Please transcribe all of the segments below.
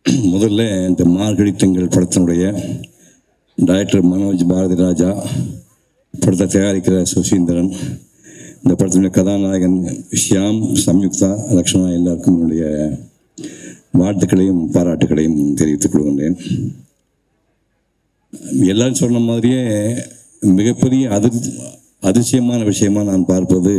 முதல்ல இந்த மார்கழி திங்கள் படத்தினுடைய டைரக்டர் மனோஜ் பாரதி ராஜா படத்தை தயாரிக்கிற சுசீந்திரன் இந்த படத்தினுடைய கதாநாயகன் ஷியாம் சம்யுக்தா லக்ஷ்மணா எல்லாருக்கும் என்னுடைய வாழ்த்துக்களையும் பாராட்டுக்களையும் தெரிவித்துக் கொள்கின்றேன் எல்லாரும் சொன்ன மாதிரியே மிகப்பெரிய அதிர் அதிசயமான விஷயமா நான் பார்ப்பது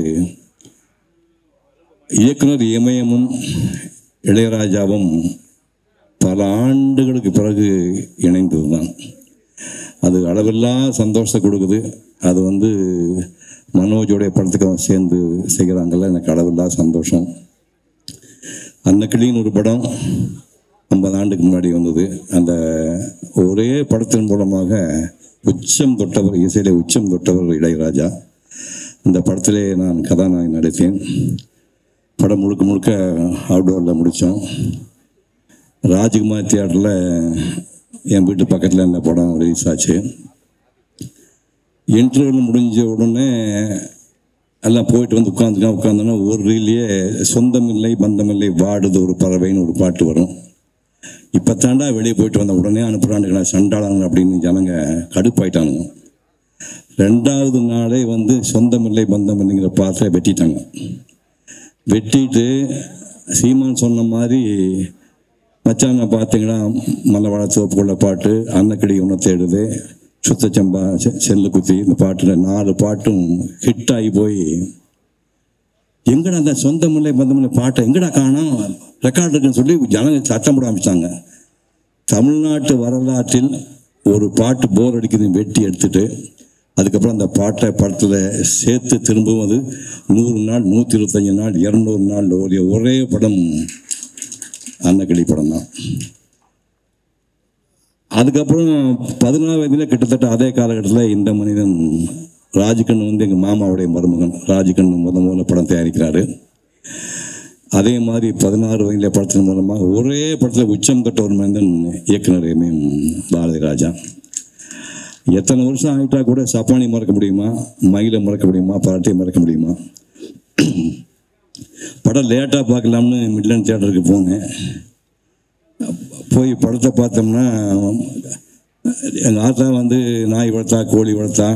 இயக்குனர் இமயமும் இளையராஜாவும் பல ஆண்டுகளுக்கு பிறகு இணைந்தது தான் அது அளவில்லா சந்தோஷத்தை கொடுக்குது அது வந்து மனோஜோடைய படத்துக்கு அவன் சேர்ந்து செய்கிறாங்கல்ல எனக்கு அளவில்லா சந்தோஷம் அந்த கிளின்னு ஒரு படம் ஐம்பது ஆண்டுக்கு முன்னாடி வந்தது அந்த ஒரே படத்தின் மூலமாக உச்சம் தொட்டவர் இசையிலே உச்சம் தொட்டவர் இளையராஜா இந்த படத்திலே நான் கதாநாயகன் நடித்தேன் படம் முழுக்க முழுக்க அவுடோரில் முடித்தோம் ராஜ்குமார் தியேட்டரில் என் வீட்டு பக்கத்தில் இந்த படம் ரிலீஸ் ஆச்சு இன்டர்வல் முடிஞ்ச உடனே எல்லாம் போயிட்டு வந்து உட்காந்துக்கா உட்காந்தோன்னா ஒரு ரீல்லையே சொந்தமில்லை பந்தமில்லை வாடுது ஒரு பறவைன்னு ஒரு பாட்டு வரும் இப்போ தாண்டா வெளியே போயிட்டு வந்த உடனே அனுப்புகிறானுங்களா சண்டாளங்க அப்படின்னு ஜனங்க கடுப்பாயிட்டானுங்க ரெண்டாவது நாளே வந்து சொந்தமில்லை பந்தமில்லைங்கிற பாட்டை வெட்டிட்டாங்க வெட்டிட்டு சீமான் சொன்ன மாதிரி மச்சாங்க பார்த்தீங்கன்னா மல்லவாழ தோப்புக்குள்ள பாட்டு அன்னக்கிடி உன்னை தேடுது சுத்தச்சம்பா செ- செல்லு குத்தி இந்த பாட்டில் நாலு பாட்டும் ஹிட் ஆகி போய் எங்கடா அந்த சொந்தமில்லை பந்தமில்லை பாட்டை எங்கடா காணோம் ரெக்கார்ட் இருக்குன்னு சொல்லி ஜனங்க சத்தம் போட ஆரம்பிச்சிட்டாங்க தமிழ்நாட்டு வரலாற்றில் ஒரு பாட்டு போர் அடிக்குதுன்னு வெட்டி எடுத்துட்டு அதுக்கப்புறம் அந்த பாட்டை படத்தில் சேர்த்து திரும்பவும் அது நூறு நாள் நூற்றி இருபத்தஞ்சி நாள் இரநூறு நாள் ஓடிய ஒரே படம் அன்னக்கிளி படம் தான் அதுக்கப்புறம் பதினாறு வயதில் கிட்டத்தட்ட அதே காலகட்டத்தில் இந்த மனிதன் ராஜ்கண்ணு வந்து எங்கள் மாமாவுடைய மருமகன் ராஜ்கண்ணு முத முதல்ல படம் தயாரிக்கிறாரு அதே மாதிரி பதினாறு வயதில் படத்தின் மூலமாக ஒரே படத்தில் உச்சம் தொட்ட ஒரு மனிதன் இயக்குனர் எம்எம் பாரதி ராஜா எத்தனை வருஷம் ஆகிட்டா கூட சப்பானி மறக்க முடியுமா மயிலை மறக்க முடியுமா பராட்டியை மறக்க முடியுமா படம் லேட்டாக பார்க்கலாம்னு மிட்லன் தியேட்டருக்கு போனேன் போய் படத்தை பார்த்தோம்னா எங்கள் ஆத்தா வந்து நாய் வளர்த்தா கோழி வளர்த்தா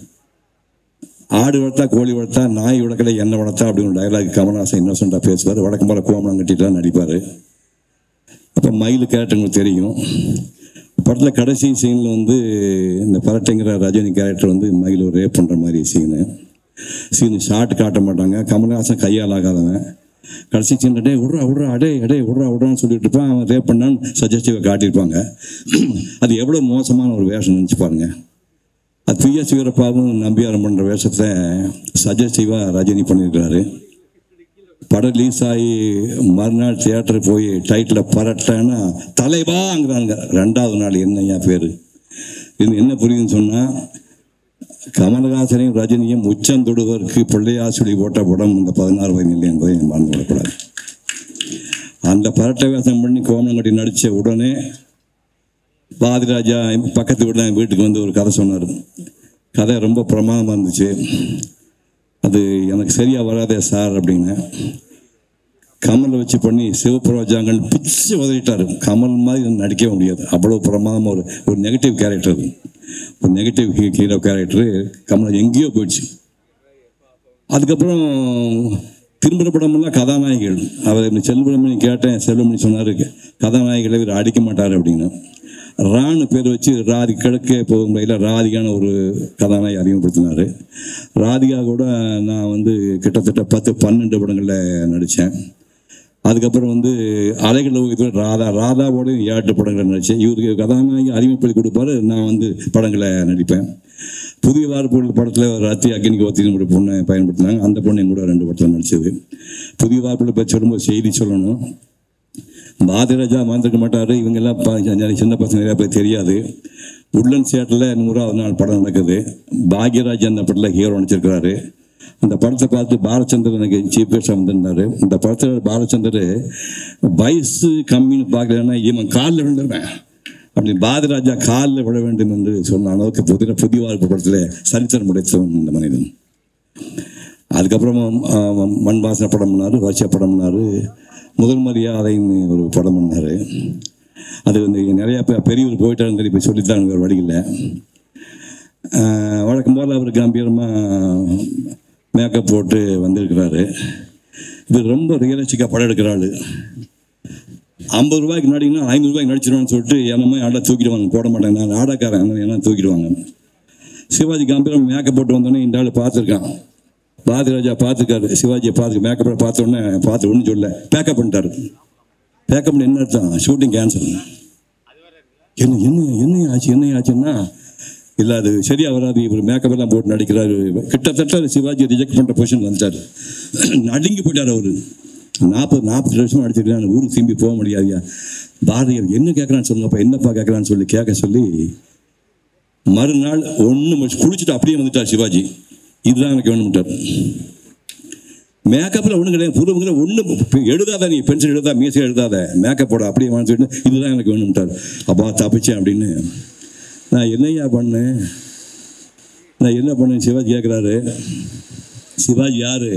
ஆடு வளர்த்தா கோழி வளர்த்தா நாய் வளர்க்கல என்ன வளர்த்தா அப்படின்னு டயலாக் கமல்ஹாசன் இன்னோசண்டாக பேசுவார் வழக்கம் போல கோமலம் கட்டிட்டுலாம் நடிப்பார் அப்போ மயில் கேரக்டர் தெரியும் படத்தில் கடைசி சீனில் வந்து இந்த பரட்டைங்கிற ரஜினி கேரக்டர் வந்து மயில் ரேப் பண்ணுற மாதிரி சீனு சீனு ஷார்ட் காட்ட மாட்டாங்க கமல்ஹாசன் கையால் ஆகாதவன் கடைசி சீனில் டே விட்றா விட்றா அடே அடே விட்றா விட்றான்னு சொல்லிட்டு இருப்பான் அவன் ரேப் பண்ணான்னு சஜஸ்டிவாக காட்டியிருப்பாங்க அது எவ்வளோ மோசமான ஒரு வேஷம் நினச்சி பாருங்க அது பிஎஸ் வீரப்பாவும் நம்பியாரம் பண்ணுற வேஷத்தை சஜஸ்டிவாக ரஜினி பண்ணியிருக்கிறாரு படம் ரிலீஸ் ஆகி மறுநாள் தியேட்டர் போய் டைட்டில் பரட்டேன்னா தலைவாங்கிறாங்க ரெண்டாவது நாள் என்னையா பேர் இது என்ன புரியுதுன்னு சொன்னால் கமலஹாசனையும் ரஜினியும் உச்சம் தொடுவதற்கு பிள்ளையாசுடி போட்ட படம் இந்த பதினாறு வயதில் என்பதை மறந்து விடக்கூடாது அந்த பரட்டை வேஷம் பண்ணி கோமலங்கட்டி நடித்த உடனே பாதிராஜா பக்கத்து வீட்டில் என் வீட்டுக்கு வந்து ஒரு கதை சொன்னார் கதை ரொம்ப பிரமாதமாக இருந்துச்சு அது எனக்கு சரியாக வராதே சார் அப்படின்னு கமலை வச்சு பண்ணி சிவபிரஜாங்கள் பிச்சு உதறிட்டாரு கமல் மாதிரி நடிக்கவே முடியாது அவ்வளோ பிரமாதமாக ஒரு ஒரு நெகட்டிவ் கேரக்டர் அது ஒரு நெகட்டிவ் ஹீரோ கேரக்டர் கமல் எங்கேயோ போயிடுச்சு அதுக்கப்புறம் திருமண படமெல்லாம் கதாநாயகிகள் அவர் செல்வமணி கேட்டேன் செல்வமணி சொன்னார் கதாநாயகிகளை இவர் அடிக்க மாட்டார் அப்படின்னு ராணு பேர் வச்சு ராதி கிழக்கே போகும் வழியில் ராதிகான ஒரு கதாநாயகி அறிமுகப்படுத்தினார் ராதிகா கூட நான் வந்து கிட்டத்தட்ட பத்து பன்னெண்டு படங்களில் நடித்தேன் அதுக்கப்புறம் வந்து அலைகள் ஓவியத்தில் ராதா ராதாவோட ஏட்டு படங்களை நடித்தேன் இவருக்கு கதாநாயகி அறிமுகப்படுத்தி கொடுப்பாரு நான் வந்து படங்களை நடிப்பேன் புதிய வார்ப்புகள் படத்தில் ரத்தி அக்னிக்கு ஒத்தின்னு ஒரு பொண்ணை பயன்படுத்தினாங்க அந்த பொண்ணு என் கூட ரெண்டு படத்தில் நடிச்சது புதிய வார்ப்புகளை பற்றி சொல்லும்போது செய்தி சொல்லணும் பாதிராஜா மறந்துருக்க மாட்டார் இவங்கெல்லாம் ப- நிறைய சின்ன பசங்க நிறையா பேர் தெரியாது உட்லன் சேட்டில் நூறாவது நாள் படம் நடக்குது பாக்யராஜ் அந்த படத்தில் ஹீரோ நடிச்சிருக்கிறாரு அந்த படத்தை பார்த்து பாலச்சந்தர் எனக்கு சீஃப் கெஸ்டாக வந்திருந்தாரு இந்த படத்தில் பாலச்சந்தர் வயசு கம்மின்னு பார்க்கலன்னா இவன் காலில் விழுந்துருவேன் அப்படி பாதிராஜா காலில் விழ வேண்டும் என்று சொன்ன அளவுக்கு புதிய புதிய வாழ்க்கை படத்தில் சரித்திரம் உடைத்தவன் இந்த மனிதன் அதுக்கப்புறம் ஆஹ், மண் வாசனை படம் பண்ணார் வருஷ படம் பண்ணார் முதல் மரியாதைன்னு ஒரு படம் பண்ணார் அது வந்து நிறைய பேர் பெரியவர் போயிட்டாருன்னு சொல்லி போய் சொல்லித்தான் வேறு வழி இல்லை ஆஹ் வழக்கம் போல் அவர் கம்பீரமாக மேக்கப் போட்டு வந்திருக்கிறாரு இது ரொம்ப ரியலிஸ்டிக்காக படம் எடுக்கிற ஆள் ஐம்பது ரூபாய்க்கு நடிங்கன்னா ஐநூறு ரூபாய்க்கு நடிச்சிருவான்னு சொல்லிட்டு என்னமோ ஆடை தூக்கிடுவாங்க போட மாட்டாங்க நான் ஆடக்காரன் என்ன தூக்கிடுவாங்க சிவாஜி கம்பீரம் மேக்கப் போட்டு வந்தோடனே இந்த ஆள் பார்த்துருக்கான் பாரதிராஜா பார்த்துருக்காரு சிவாஜியை பார்த்து மேக்கப் பார்த்த உடனே பார்த்து ஒன்றும் சொல்ல பேக்கப் பண்ணிட்டாரு பேக்கப் பண்ணி என்ன அர்த்தம் ஷூட்டிங் கேன்சல் என்ன என்ன என்ன ஆச்சு என்ன ஆச்சுன்னா இல்லை அது சரியா வராது இவர் மேக்கப் எல்லாம் போட்டு நடிக்கிறாரு கிட்டத்தட்ட சிவாஜி ரிஜெக்ட் பண்ணுற பொசிஷன் வந்துட்டார் நடுங்கி போயிட்டார் அவரு நாற்பது நாற்பது வருஷம் நடிச்சிருக்கேன் ஊருக்கு திரும்பி போக முடியாதுயா பாரதியார் என்ன கேட்குறான்னு சொல்லுங்கப்பா என்னப்பா கேட்குறான்னு சொல்லி கேட்க சொல்லி மறுநாள் ஒன்று குளிச்சுட்டு அப்படியே வந்துட்டார் சிவாஜி இதுதான் எனக்கு வேணும்ட்டார் மேக்கப்பில் ஒன்றும் கிடையாது புதுமுறை ஒன்றும் எழுதாத நீ பென்சில் எழுதாத மீசை எழுதாத மேக்கப் போட அப்படியே வாங்கி சொல்லிட்டு இதுதான் எனக்கு வேணும்ட்டார் அப்பா தப்பிச்சேன் அப்படின்னு நான் என்னையா பண்ணேன் நான் என்ன பண்ணேன் சிவாஜி கேட்குறாரு சிவாஜி யாரு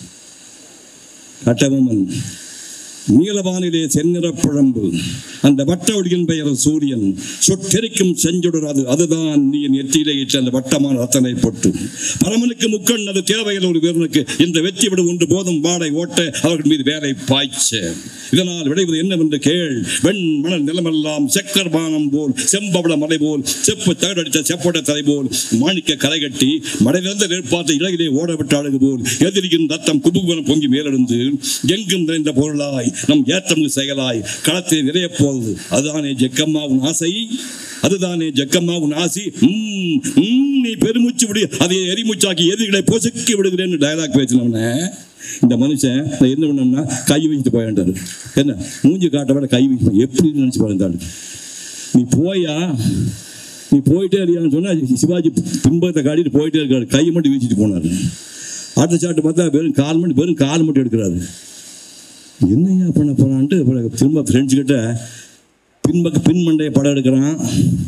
கட்டபொம்மன் நீலவானிலே செந்நிற புழம்பு அந்த வட்ட ஒளியின் பெயர் சூரியன் சொட்டெரிக்கும் செஞ்சுடர் அது அதுதான் நீ நெற்றியிலே இட்ட அந்த வட்டமான ரத்தனை பொட்டு பரமனுக்கு முக்கண் அது தேவையில் ஒரு வீரனுக்கு இந்த வெற்றி விடு ஒன்று போதும் வாடை ஓட்ட அவர்கள் மீது வேலை பாய்ச்ச இதனால் விளைவது என்னவென்று கேள் வெண் மணல் நிலமெல்லாம் செக்கர் பானம் போல் செம்பவள மலை போல் செப்பு தகடடித்த செப்பட தலை போல் மாணிக்க கரை கட்டி மடையிலிருந்து நெற்பார்த்த இலகிலே ஓட விட்ட அழகு போல் எதிரியின் ரத்தம் குபுகுவன பொங்கி மேலெழுந்து எங்கும் நிறைந்த பொருளாய் நம் ஏற்றமும் செயலாய் களத்தில் நிறைய போகுது அதுதானே ஜெக்கம்மா உன் ஆசை அதுதானே ஜெக்கம்மா உன் ஆசி ம், ம், நீ பெருமூச்சு விடு அதை எரிமூச்சாக்கி எதிரிகளை பொசுக்கி விடுகிறேன்னு டயலாக் பேசினவன இந்த மனுஷன் நான் என்ன பண்ணோம்னா கை வச்சுட்டு போயாண்டாரு என்ன மூஞ்சி காட்ட விட கை வைக்க எப்படி நினைச்சு பாருந்தாள் நீ போயா நீ போயிட்டே இருக்கியான்னு சொன்னா சிவாஜி பின்பத்தை காட்டிட்டு போயிட்டே இருக்காரு கையை மட்டும் வீசிட்டு போனாரு அடுத்த சாட்டு பார்த்தா வெறும் கால் மணி வெறும் கால் மட்டும் எடுக்கிறாரு என்னையா பண்ண போறான்ட்டு அப்புறம் திரும்ப ஃப்ரெண்ட்ஸ் கிட்ட பின்பக்க பின்மண்டைய படம் எடுக்கிறான்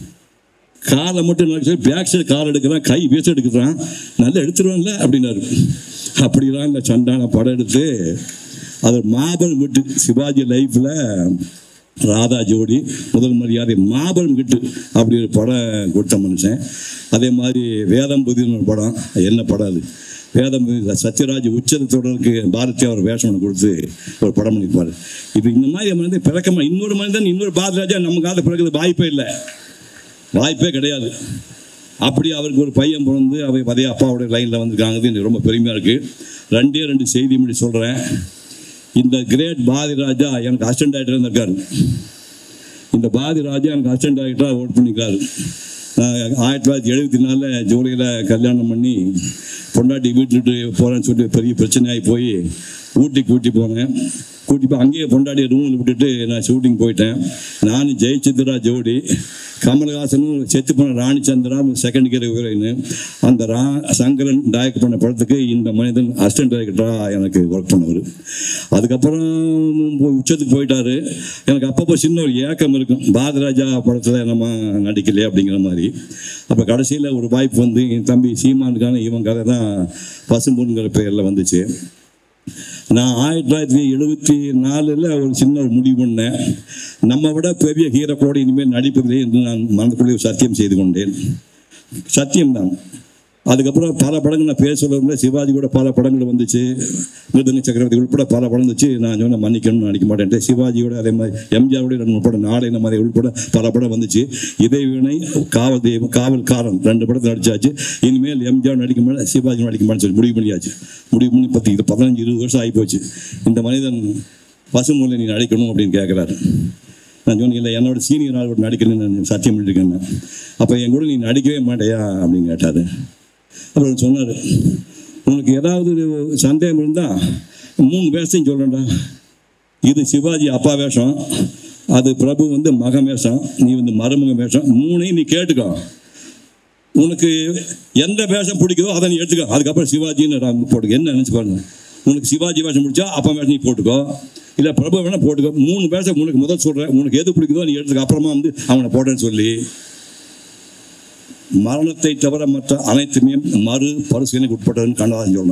காலை மட்டும் நல்லா சொல்லி பேக் சைடு கால் எடுக்கிறான் கை வீச எடுக்கிறான் நல்லா எடுத்துருவான்ல அப்படின்னாரு அப்படிலாம் இந்த சண்டான படம் எடுத்து அது மாபெரும் விட்டு சிவாஜி லைஃப்பில் ராதா ஜோடி முதல் மரியாதை மாபெரும் கிட்டு அப்படி ஒரு படம் கொடுத்த மனுஷன் அதே மாதிரி வேதம் புதின்னு ஒரு படம் என்ன படம் அது வேதம் புதி சத்யராஜ் உச்சத தொடருக்கு பாரதி அவர் வேஷம் ஒன்று கொடுத்து ஒரு படம் பண்ணியிருப்பார் இது இந்த மாதிரி மனிதன் பிறக்கமா இன்னொரு மனிதன் இன்னொரு பாரதிராஜா நம்ம காலத்தில் பிறக்கிறது வாய்ப்பே இல்லை வாய்ப்பே கிடையாது அப்படி அவருக்கு ஒரு பையன் பிறந்து அவை அதே அப்பாவுடைய லைனில் வந்திருக்காங்க எனக்கு ரொம்ப பெருமையாக இருக்குது ரெண்டே ரெண்டு செய்தி முடி சொல்கிறேன் இந்த கிரேட் பாரதி ராஜா எனக்கு அசிஸ்டன்ட் டைரக்டர் இருந்திருக்காரு இந்த பாரதி ராஜா எனக்கு அசிஸ்டன்ட் டைரக்டராக ஓட் பண்ணிக்கிறாரு நான் ஆயிரத்தி தொள்ளாயிரத்தி எழுபத்தி நாலில் ஜூலையில் கல்யாணம் பண்ணி பொண்டாட்டி வீட்டுட்டு போகிறேன்னு சொல்லிட்டு பெரிய பிரச்சனையாகி போய் ஊட்டிக்கு கூட்டி போனேன் கூட்டி போய் அங்கேயே பொண்டாட்டி ரூமில் விட்டுட்டு நான் ஷூட்டிங் போயிட்டேன் நானும் ஜெயசித்ரா ஜோடி கமலஹாசனும் செத்து போன Rani Chandra second gear heroine அந்த ரா சங்கரன் டைரக்ட் பண்ண படத்துக்கு இந்த மனிதன் அசிஸ்டன்ட் டைரக்டராக எனக்கு ஒர்க் பண்ணவர் அதுக்கப்புறம் போய் உச்சத்துக்கு போயிட்டாரு எனக்கு அப்பப்போ சின்ன ஒரு ஏக்கம் இருக்கும் பாரதிராஜா படத்தில் நம்ம நடிக்கலையே அப்படிங்கிற மாதிரி அப்போ கடைசியில் ஒரு வாய்ப்பு வந்து என் தம்பி சீமானுக்கான இவன் கதை தான் பசும்பொன்கிற பேரில் வந்துச்சு நான் ஆயிரத்தி தொள்ளாயிரத்தி எழுபத்தி நாலில் ஒரு சின்ன ஒரு முடிவு பண்ணேன் நம்ம விட பெரிய ஹீரோக்களோடு இனிமேல் நடிப்பதில்லை என்று நான் மனதுக்குள்ளே சத்தியம் செய்து கொண்டேன் சத்தியம்தான் அதுக்கப்புறம் பல படங்கள் நான் பேர் சொல்ல சிவாஜி கூட பல படங்கள் வந்துச்சு மிருதங்க சக்கரவர்த்தி உள்பட பல படம் வந்துச்சு நான் சொன்ன மன்னிக்கணும்னு நினைக்க மாட்டேன் சிவாஜியோட அதே மாதிரி எம்ஜிஆரோட ரெண்டு மூணு படம் நாடக மாதிரி உள்பட பல படம் வந்துச்சு இதே வினை காவல் தெய்வம் காவல்காரன் ரெண்டு படத்தில் நடிச்சாச்சு இனிமேல் எம்ஜிஆர் நடிக்க மாட்டேன் சிவாஜி நடிக்க மாட்டேன்னு சொல்லி முடிவு பண்ணியாச்சு முடிவு பண்ணி பத்து இது பதினஞ்சு இருபது வருஷம் ஆகிப்போச்சு இந்த மனிதன் பசுமொழி நீ நடிக்கணும் அப்படின்னு கேட்குறாரு நான் சொன்னேன் இல்லை என்னோட சீனியர் ஆள் கூட நடிக்கணும்னு நான் சத்தியம் பண்ணியிருக்கேன் அப்போ என் கூட நீ நடிக்கவே மாட்டேயா அப்படின்னு கேட்டார் அப்புறம் சொன்னார் உனக்கு ஏதாவது சந்தேகம் இருந்தால் மூணு வேஷத்தையும் சொல்கிறேன்டா இது சிவாஜி அப்பா வேஷம் அது பிரபு வந்து மகன் வேஷம் நீ வந்து மருமக வேஷம் மூணையும் நீ கேட்டுக்கோ உனக்கு எந்த வேஷம் பிடிக்குதோ அதை நீ எடுத்துக்கோ அதுக்கப்புறம் சிவாஜின்னு நான் போட்டுக்க என்ன நினச்சி பாருங்க உனக்கு சிவாஜி வேஷம் பிடிச்சா அப்பா வேஷம் நீ போட்டுக்கோ இல்லை பிரபு வேணா போட்டுக்கோ மூணு வேஷம் உனக்கு முதல் சொல்கிறேன் உனக்கு எது பிடிக்குதோ நீ எடுத்துக்க அப்புறமா வந்து அவனை போட்டேன்னு சொல்லி மரணத்தை தவிர மற்ற அனைத்துமே மறு பரிசீலனைக்கு உட்பட்டதுன்னு கண்ணதாசன் சொல்றான்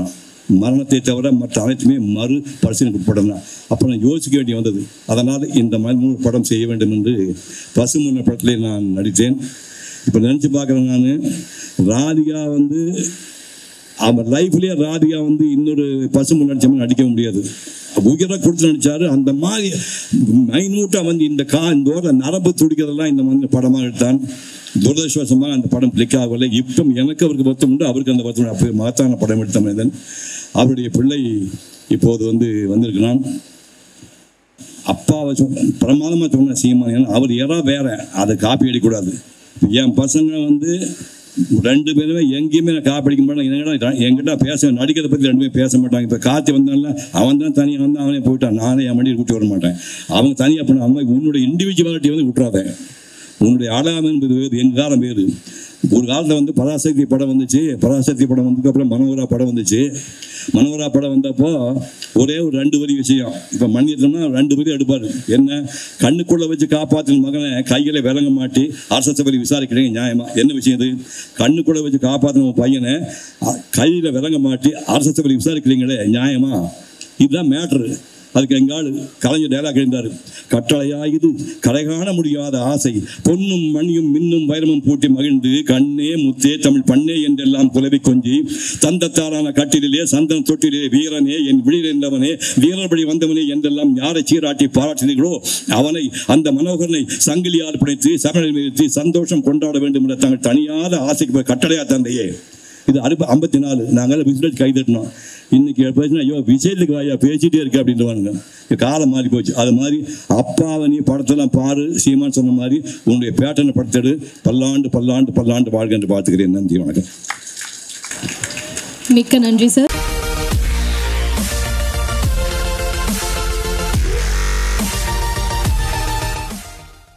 மரணத்தை தவிர மற்ற அனைத்துமே மறு பரிசீலனைக்கு உட்படணும் அப்போ நான் யோசிக்க வேண்டி வந்தது அதனால் இந்த மாதிரி படம் செய்ய வேண்டும் என்று பசுமுன்ன படத்திலே நான் நடித்தேன் இப்போ நினச்சி பார்க்குறேன் நான் ராதிகா வந்து அவன் லைஃப்லயே ராதிகா வந்து இன்னொரு பசும்பு நடிச்ச மாதிரி நடிக்க முடியாது உயர கொடுத்து நடிச்சாரு அந்த மாதிரி மைனூட்டா வந்து இந்த கா இந்த ஓர நரம்பு துடிக்கிறதெல்லாம் இந்த மாதிரி படமாக எடுத்தான் துரதிருஷ்டவசமாக அந்த படம் கிளிக் ஆகவில்லை இப்போ எனக்கு அவருக்கு வருத்தம் உண்டு அவருக்கு அந்த வருத்தம் உண்டு. அப்படி மகத்தான படம் எடுத்த மனிதன் அவருடைய பிள்ளை இப்போது வந்து வந்திருக்கிறான் அப்பாவை சொ பிரமாதமாக சொன்ன சீமான் ஏன்னா அவர் எறா வேற அதை காப்பி அடிக்கக்கூடாது என் பசங்க வந்து ரெண்டு பேருமே எங்கேயுமே நான் காப்பி அடிக்க மாட்டேன் என்னடா என்கிட்ட பேச நடிக்கிறத பற்றி ரெண்டுமே பேச மாட்டாங்க இப்போ கார்த்தி வந்தால அவன் தான் தனியாக வந்து அவனே போயிட்டான் நானே என் மண்டியில் கூட்டி வர மாட்டேன் அவங்க தனியாக பண்ண அம்மா உன்னுடைய இண்டிவிஜுவாலிட்டி வந்து விட்டுறாத உன்னுடைய அடையாளம் என்பது வேறு எங்கள் காலம் வேறு ஒரு காலத்தில் வந்து பராசக்தி படம் வந்துச்சு பராசக்தி படம் வந்ததுக்கு அப்புறம் மனோகரா படம் வந்துச்சு மனோகரா படம் வந்தப்போ ஒரே ஒரு ரெண்டு வரி விஷயம் இப்போ மன்னியத்தோம்னா ரெண்டு வரி எடுப்பார் என்ன கண்ணுக்குள்ள வச்சு காப்பாற்றின மகனை கையில விலங்க மாட்டி அரசத்தை பற்றி விசாரிக்கிறீங்க நியாயமா என்ன விஷயம் இது கண்ணுக்குள்ள வச்சு காப்பாற்றின உன் பையனை அ- கையில விலங்க மாட்டி அரசத்தை பற்றி விசாரிக்கிறீங்களே நியாயமா இதுதான் மேட்ரு அதுக்கு எங்காள் கலைஞர் டைலாக் இருந்தார் கட்டளையாயுது கரை காண முடியாத ஆசை பொன்னும் மணியும் மின்னும் வைரமும் பூட்டி மகிழ்ந்து கண்ணே முத்தே தமிழ் பண்ணே என்றெல்லாம் புலவி கொஞ்சி தந்தத்தாரான கட்டிலே சந்தன தொட்டிலே வீரனே என் விழியில் இருந்தவனே வீரபடி வந்தவனே என்றெல்லாம் யாரை சீராட்டி பாராட்டினீர்களோ அவனை அந்த மனோகரனை சங்கிலியால் பிடித்து சகலில் நிறுத்தி சந்தோஷம் கொண்டாட வேண்டும் என்ற தங்கள் தனியாத ஆசைக்கு கட்டளையா தந்தையே இது அறுப ஐம்பத்தி நாலு நாங்கள் பிஸ்னஸ் கைதட்டினோம் இன்னைக்கு பேசினா ஐயோ விஜயத்துக்கு ஐயா பேசிட்டே இருக்கு அப்படின்றவானுங்க இப்ப காலம் மாறி போச்சு அது மாதிரி அப்பாவை நீ படத்தெல்லாம் பாரு சீமான் சொன்ன மாதிரி உன்னுடைய பேட்டனை படுத்தெடு பல்லாண்டு பல்லாண்டு பல்லாண்டு வாழ்க என்று பார்த்துக்கிறேன் நன்றி வணக்கம் மிக்க நன்றி சார்